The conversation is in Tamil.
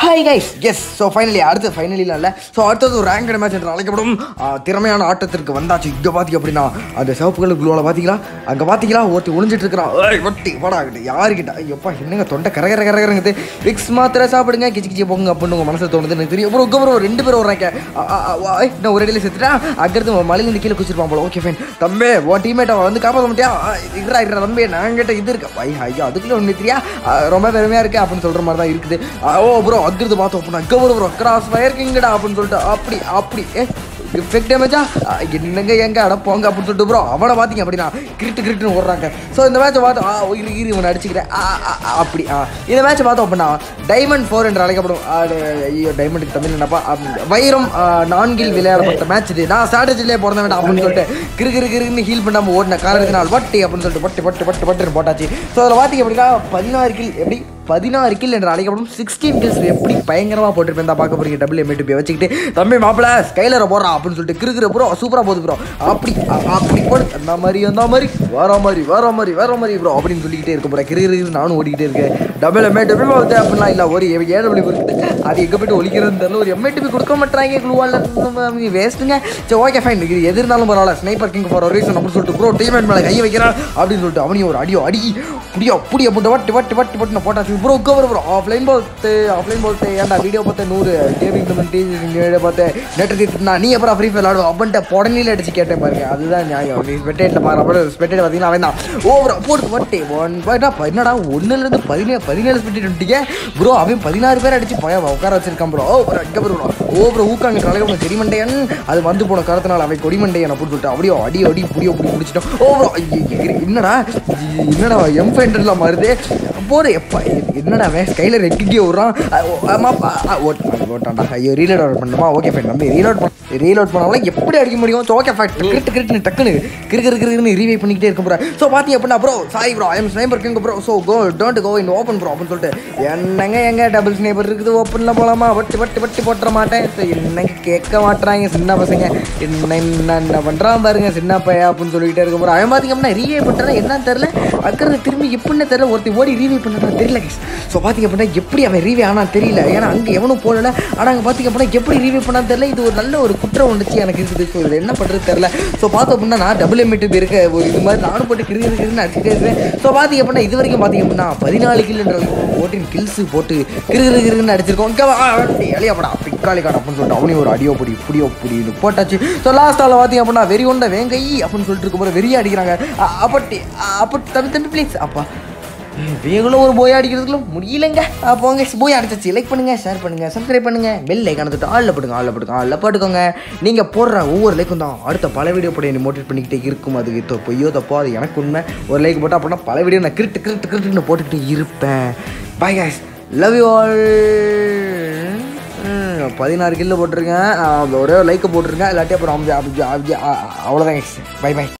Hi guys yes so finally அடுத்து ஃபைனலிலாம் இல்லை ஸோ அடுத்தது ஒரு ரேங்க் மேட்ச் என்று அழைக்கப்படும் ஆ, திறமையான ஆட்டத்திற்கு வந்தாச்சு இங்கே பார்த்தீங்க அப்படின்னா அந்த சிவப்பு கலர் குளோவில் பார்த்தீங்களா அங்கே பார்த்தீங்களா ஒருத்தி ஒளிஞ்சிட்டு இருக்கிறான் ஏய் ஒட்டி போடா கிட்ட யாருக்கிட்ட ஐயோப்பா என்னங்க தொண்டை கரகர கரகரங்குது விக்ஸ் மாத்திரை சாப்பிடுங்க கிச்சி கிச்சி போங்க அப்படின்னு உங்கள் மனசில் தோணுது எனக்கு தெரியும் அப்புறம் அப்புறம் ரெண்டு பேரும் வர்றாங்க ஆ, ஆ, ஆ, வா, ஏய், நான் ஒரு அடியில் செத்துட்டேன் அங்கிருந்து மலையிலேருந்து கீழே குச்சிருப்பான் போல ஓகே ஃபைன் தம்பி உன் டீமேட்டை வந்து காப்பாற்ற மாட்டியா ஆ, இருடா இருடா தம்பி நாங்கிட்ட இது இருக்கு ஐ ஐயோ அதுக்குள்ள ஒன்று தெரியா ரொம்ப பெருமையாக இருக்கு அப்படின்னு சொல்கிற மாதிரி தான் இருக்குது ஆ, ஓ ப்ரோ அங்கிருந்து பார்த்தோம் அப்படின்னா அங்கே ப்ரோ கிராஸ் ஃபயர் கிங்கடா அப்படின்னு சொல்லிட்டு அப்படி அப்படி ஏ எஃபெக்ட் டேமேஜா என்னங்க எங்க அட போங்க அப்படின்னு சொல்லிட்டு ப்ரோ அவனை பார்த்தீங்க அப்படின்னா கிரிட்டு கிரிட்டுன்னு ஓடுறாங்க ஸோ இந்த மேட்சை பார்த்தோம் ஆ இரு இரு இவனை அடிச்சுக்கிறேன் ஆ, ஆ, ஆ, அப்படி ஆ இந்த மேட்சை பார்த்தோம் அப்படின்னா டைமண்ட் ஃபோர் என்று அழைக்கப்படும் அது, ஐயோ டைமண்டுக்கு தமிழ் என்னப்பா அம், வைரம் ஆ, நான்கில் விளையாடப்பட்ட மேட்ச் இது நான் ஸ்ட்ராட்டஜிலே பிறந்த வேண்டாம் அப்படின்னு சொல்லிட்டு கிரு கிரு கிருன்னு ஹீல் பண்ணாமல் ஓடின காரணத்தினால் வட்டி அப்படின்னு சொல்லிட்டு பட்டு பட்டு பட்டு பட்டுன்னு போட்டாச்சு ஸோ அதில் பார்த்தீங்க அப்படின்னா பதினாறு கில் எப்படி பதினாறு கில் என்று அழைக்கப்படும் சிக்ஸ்டீன் கில்ஸ் எப்படி பயங்கரமாக போட்டிருப்பேன் தான் பார்க்க போறீங்க டபுள் எம்ஏ பி வச்சுக்கிட்டு தம்பி மாப்பிள ஸ்கைலரை போடுறான் அப்படின்னு சொல்லிட்டு கிறுக்கிற ப்ரோ சூப்பராக போகுது ப்ரோ அப்படி அ- அப்படி போடு அந்த மாதிரி அந்த மாதிரி வேற மாதிரி வேற மாதிரி வேற மாதிரி ப்ரோ அப்படின்னு சொல்லிக்கிட்டே இருக்க போகிறேன் கிறு கிறு நானும் ஓடிக்கிட்டே இருக்கேன் டபுள் எம்ஏ டபுள் வந்து அப்படிலாம் இல்லை ஒரு ஏழு இருக்குது அது எங்கே போயிட்டு ஒழிக்கிறதுன்னு தெரியல ஒரு எம்ஏ டிபி கொடுக்க மாட்டாங்க குழுவால் வேஸ்ட்டுங்க சரி ஓகே ஃபைன் இது எது இருந்தாலும் பரவாயில்ல ஸ்னைப்பர் கிங் ஃபார் ரீசன் அப்படின்னு சொல்லிட்டு ப்ரோ டீம்மேட் மேலே கை வைக்கிறான் அப்படின்னு சொல்லிட்டு அவனையும் ஒரு அடியோ அடி புடியோ புடியோ போட்டு வட்டு வட்டு வட்டு வட்டு போட்டாச்சு ப்ரோ கவர் ப்ரோ ஆஃப்லைன் போத்து ஆஃப்லைன் போத்து ஏன்டா வீடியோ பார்த்து நூறு கேமிங் வீடியோ பார்த்து நெட் தீர்த்துனா நீ அப்புறம் ஃப்ரீ ஃபயர் விளாடுவோம் அப்படின்ட்டு புடனில அடிச்சு கேட்டேன் பாருங்க அதுதான் நியாயம் நீ ஸ்பெட்டேட்டில் பாரு அப்புறம் ஸ்பெட்டேட் பார்த்தீங்கன்னா அவன் தான் ஓ ப்ரோ போட்டு வட்டு ஒன் பாய்டா என்னடா ஒன்றுலேருந்து பதினேழு பதினேழு ஸ்பெட்டேட் விட்டீங்க ப்ரோ அவன் பதினாறு பேர் அடிச்சு பய உட்கார வச்சிருக்கான் ப்ரோ ஓ ப்ரோ இங்கே ப்ரோ ஓ ப்ரோ ஊக்காங்க தலைவங்க செடிமண்டையன் அது வந்து போன கருத்தினால் அவன் கொடிமண்டையன் அப்படின்னு சொல்லிட்டு அப்படியோ அடி அடி புடியோ புடி பிடிச்சிட்டோம் ஓ ப்ரோ என்னடா என்னடா எம் ஃபைண்டர்லாம் மாறுது போடு எப்பா என்னடா அவன் ஸ்கைலர் எக்கிட்டே விட்றான் ஆமாப்பா ஓட்டான்டா ஐயோ ரீலோட் அவுட் பண்ணுமா ஓகே ஃபைன் நம்ம ரீலோட் பண்ண ரீலோட் பண்ணாலும் எப்படி அடிக்க முடியும் ஸோ ஓகே ஃபைன் கிரிட்டு கிரிட்டுன்னு டக்குன்னு கிரு கிரு கிருன்னு ரீவை பண்ணிக்கிட்டே இருக்க போகிறேன் ஸோ பார்த்தீங்க அப்படின்னா bro sorry bro I'm sniper king bro so go don't go in open bro அப்படின்னு சொல்லிட்டு என்னங்க எங்க டபுள் ஸ்னைப்பர் இருக்குது ஓப்பனில் போகலாமா வட்டு வட்டு வட்டு போட்டுற மாட்டேன் So, என்னங்க கேட்க மாட்றாங்க சின்ன பசங்க என்ன என்ன என்ன பண்ணுறான் பாருங்க சின்ன பையன் அப்படின்னு சொல்லிக்கிட்டே இருக்க போகிறோம் அவன் பார்த்தீங்க அப்படின்னா ரீவை பண்ணுறா என்னன்னு தெரில அக்கறை திரும்பி எப்படின்னு தெரியல ஒருத்தர் ஓடி ரீவை பண்ணா தெரியல guys. ஸோ பார்த்தீங்க அப்படின்னா எப்படி அவன் ரீவே ஆனால் தெரியல ஏன்னா அங்கே எவனும் போடல ஆனால் அங்கே பார்த்தீங்க அப்படின்னா எப்படி ரீவே பண்ணான்னு தெரியல இது ஒரு நல்ல ஒரு குற்ற உணர்ச்சி எனக்கு இருக்குது ஸோ இது என்ன பண்ணுறது தெரியல ஸோ பார்த்தோம் அப்படின்னா நான் டபுள் எம்எட்டு இருக்க ஒரு இது மாதிரி நானும் போட்டு கிரு கிரு கிருன்னு அடிச்சுட்டே இருக்கேன் ஸோ பார்த்தீங்க அப்படின்னா இது வரைக்கும் பார்த்தீங்க அப்படின்னா பதினாலு கில்லுன்ற ஓட்டின் கில்ஸ் போட்டு கிரு கிரு கிருன்னு அடிச்சிருக்கோம் இங்கே எளியாப்படா பிக்காளி காடா அப்படின்னு சொல்லிட்டு அவனையும் ஒரு அடியோ பொடி புடியோ புடின்னு போட்டாச்சு ஸோ லாஸ்ட் ஆள் பார்த்தீங்க அப்படின்னா வெறி கொண்ட வேங்கை அப்படின்னு சொல்லிட்டு இருக்கும்போது வெறியா அடிக்கிறாங்க அ- அப்பட்டி அ- அப்படி தம்பி தம்பி ப்ளீஸ் அப்பா வேகளும் ஒரு போய் அடிக்கிறதுக்குள்ள முடியலங்க அஹ் போங்க போய் அடிச்சாச்சு லைக் பண்ணுங்க ஷேர் பண்ணுங்க சப்ஸ்கிரைப் பண்ணுங்க பெல் லைக் அனுப்பிட்டு ஆளில் போட்டுங்க ஆளில் போட்டுங்க ஆளில் போட்டுக்கோங்க நீங்கள் போடுற ஒவ்வொரு லைக்கும் தான் அடுத்த பல வீடியோ போட என்னை மோட்டிவேட் பண்ணிக்கிட்டே இருக்கும் அது தொ- பொய்யோ தப்போ அது எனக்கு உண்மை ஒரு லைக் போட்டால் அப்படின்னா பல வீடியோ நான் கிரிட்டு கிரிட்டு கிரிட்டுன்னு போட்டுக்கிட்டு இருப்பேன் bye guys love you all பதினாறு கில்லு போட்டிருக்கேன் அஹ் ஒரே லைக்கை போட்டிருக்கேன் இல்லாட்டி அப்புறம் அவ்வளோதான் பை பை